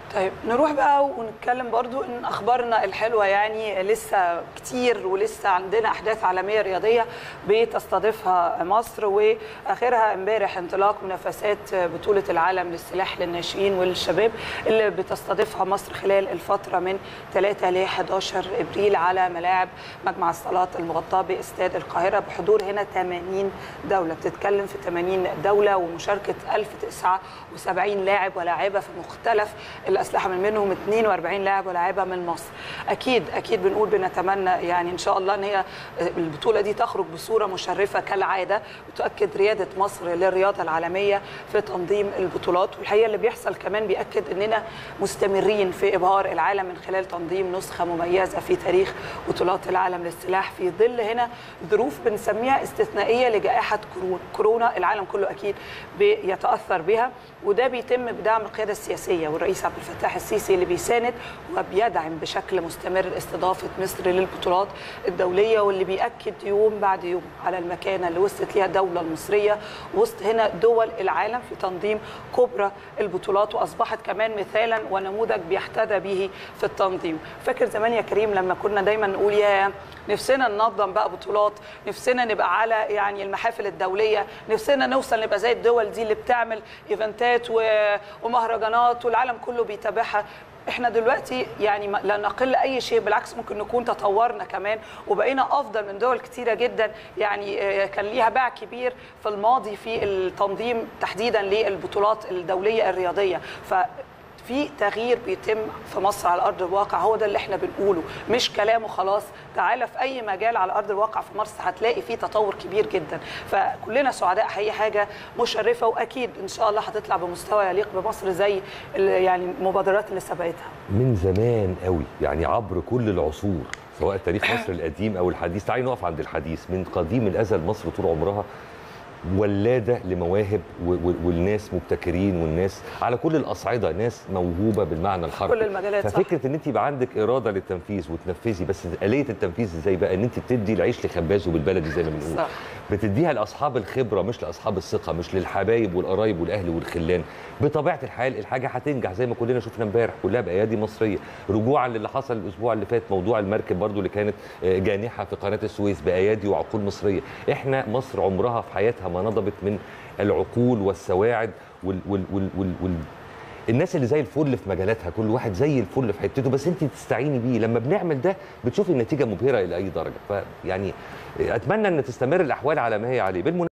طيب نروح بقى ونتكلم برضو ان اخبارنا الحلوه يعني لسه كتير ولسه عندنا احداث عالميه رياضيه بتستضيفها مصر واخرها امبارح انطلاق منافسات بطوله العالم للسلاح للناشئين والشباب اللي بتستضيفها مصر خلال الفتره من 3 ل 11 ابريل على ملاعب مجمع الصالات المغطاه باستاد القاهره بحضور هنا 80 دوله بتتكلم في 80 دوله ومشاركه 1079 لاعب ولاعبه في مختلف الاسلحه من منهم 42 لاعب ولاعبه من مصر اكيد اكيد بنقول بنتمنى يعني ان شاء الله ان هي البطوله دي تخرج بصوره مشرفه كالعاده وتؤكد رياده مصر للرياضه العالميه في تنظيم البطولات والحقيقه اللي بيحصل كمان بياكد اننا مستمرين في ابهار العالم من خلال تنظيم نسخه مميزه في تاريخ بطولات العالم للسلاح في ظل هنا ظروف بنسميها استثنائيه لجائحه كورونا العالم كله اكيد بيتاثر بها وده بيتم بدعم القياده السياسيه والرئيس عبد الفتاح السيسي اللي بيساند وبيدعم بشكل مستمر استضافه مصر للبطولات الدوليه واللي بياكد يوم بعد يوم على المكانه اللي وصلت ليها الدوله المصريه وسط هنا دول العالم في تنظيم كبرى البطولات واصبحت كمان مثالا ونموذج بيحتذى به في التنظيم فاكر زمان يا كريم لما كنا دايما نقول يا نفسنا ننظم بقى بطولات نفسنا نبقى على يعني المحافل الدوليه نفسنا نوصل نبقى زي الدول دي اللي بتعمل ايفنتات ومهرجانات والعالم كله بيتابعها احنا دلوقتي يعني لا نقل اي شيء بالعكس ممكن نكون تطورنا كمان وبقينا افضل من دول كتيره جدا يعني كان ليها باع كبير في الماضي في التنظيم تحديدا للبطولات الدوليه الرياضيه ف في تغيير بيتم في مصر على ارض الواقع هو ده اللي احنا بنقوله مش كلام وخلاص تعالى في اي مجال على ارض الواقع في مصر هتلاقي فيه تطور كبير جدا فكلنا سعداء حقيقي حاجه مشرفه واكيد ان شاء الله هتطلع بمستوى يليق بمصر زي يعني المبادرات اللي سبقتها من زمان قوي يعني عبر كل العصور سواء تاريخ مصر القديم او الحديث تعالي نقف عند الحديث من قديم الازل مصر طول عمرها ولاده لمواهب والناس مبتكرين والناس على كل الاصعده ناس موهوبه بالمعنى الحرفي كل المجالات ففكره صح. ان انت يبقى عندك اراده للتنفيذ وتنفذي بس اليه التنفيذ ازاي بقى ان انت بتدي العيش لخبازه بالبلدي زي ما بنقول صح. بتديها لاصحاب الخبره مش لاصحاب الثقه مش للحبايب والقرايب والاهل والخلان بطبيعه الحال الحاجه هتنجح زي ما كلنا شفنا امبارح كلها بايادي مصريه رجوعا للي حصل الاسبوع اللي فات موضوع المركب برضو اللي كانت جانحه في قناه السويس بايادي وعقول مصريه احنا مصر عمرها في حياتها ما نضبت من العقول والسواعد وال وال وال وال وال الناس اللي زي الفل في مجالاتها كل واحد زي الفل في حتته بس انت تستعيني بيه لما بنعمل ده بتشوفي النتيجه مبهره الى اي درجه فيعني اتمنى ان تستمر الاحوال على ما هي عليه